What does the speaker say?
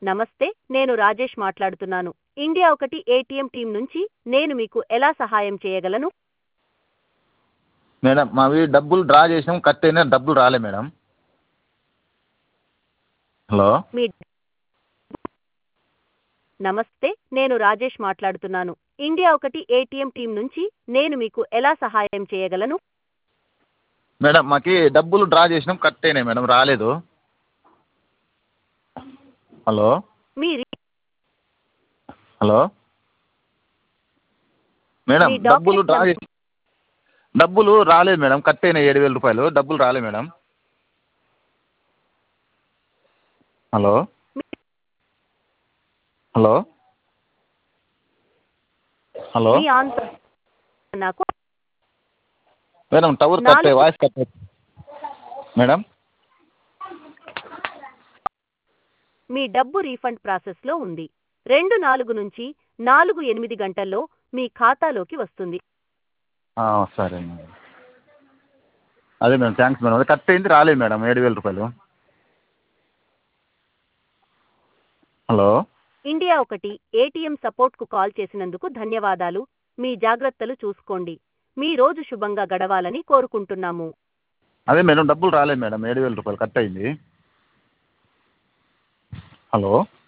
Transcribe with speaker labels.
Speaker 1: నమస్తే నేను రాజేష్ మాట్లాడుతున్నాను ఇండియా ఒకటి ఏటీఎం టీం నుంచి నేను మీకు ఎలా సహాయం చేయగలను
Speaker 2: మేడం మావి డబ్బులు డ్రా చేసినాం కట్ అయినా డబ్బులు రాలే మేడం హలో
Speaker 1: మీ నమస్తే నేను రాజేష్ మాట్లాడుతున్నాను ఇండియా ఒకటి ఏటీఎం టీం నుంచి నేను మీకు ఎలా సహాయం చేయగలను
Speaker 2: మేడం మాకి డబ్బులు డ్రా చేసినాం కట్ అయినాయి మేడం రాలేదు హలో
Speaker 1: మీ
Speaker 2: హలో మేడం
Speaker 1: మీ
Speaker 2: డబ్బులు
Speaker 1: డాక్యుమెంట్
Speaker 2: డ్రా
Speaker 1: నం-
Speaker 2: చేసి డబ్బులు రాలేదు మేడం కట్ అయినాయి ఏడు వేల రూపాయలు డబ్బులు రాలేదు మేడం హలో హలో హలో
Speaker 1: మీ ఆన్సర్ నాకు
Speaker 2: మేడం టవర్ కట్
Speaker 1: నాలుగు-
Speaker 2: వాయిస్ కట్ మేడం
Speaker 1: మీ డబ్బు రీఫండ్ ప్రాసెస్లో ఉంది రెండు నాలుగు నుంచి నాలుగు ఎనిమిది గంటల్లో మీ ఖాతాలోకి వస్తుంది
Speaker 2: ఆ, సరే మేడం అదే మేడం థ్యాంక్స్ మేడం అదే కట్ అయింది రాలేదు మేడం ఏడు వేల రూపాయలు హలో
Speaker 1: ఇండియా ఒకటి ఏటీఎం సపోర్ట్కు కాల్ చేసినందుకు ధన్యవాదాలు మీ జాగ్రత్తలు చూసుకోండి మీ రోజు శుభంగా గడవాలని కోరుకుంటున్నాము
Speaker 2: అదే మేడం డబ్బులు రాలేదు మేడం ఏడు వేల రూపాయలు కట్ అయింది హలో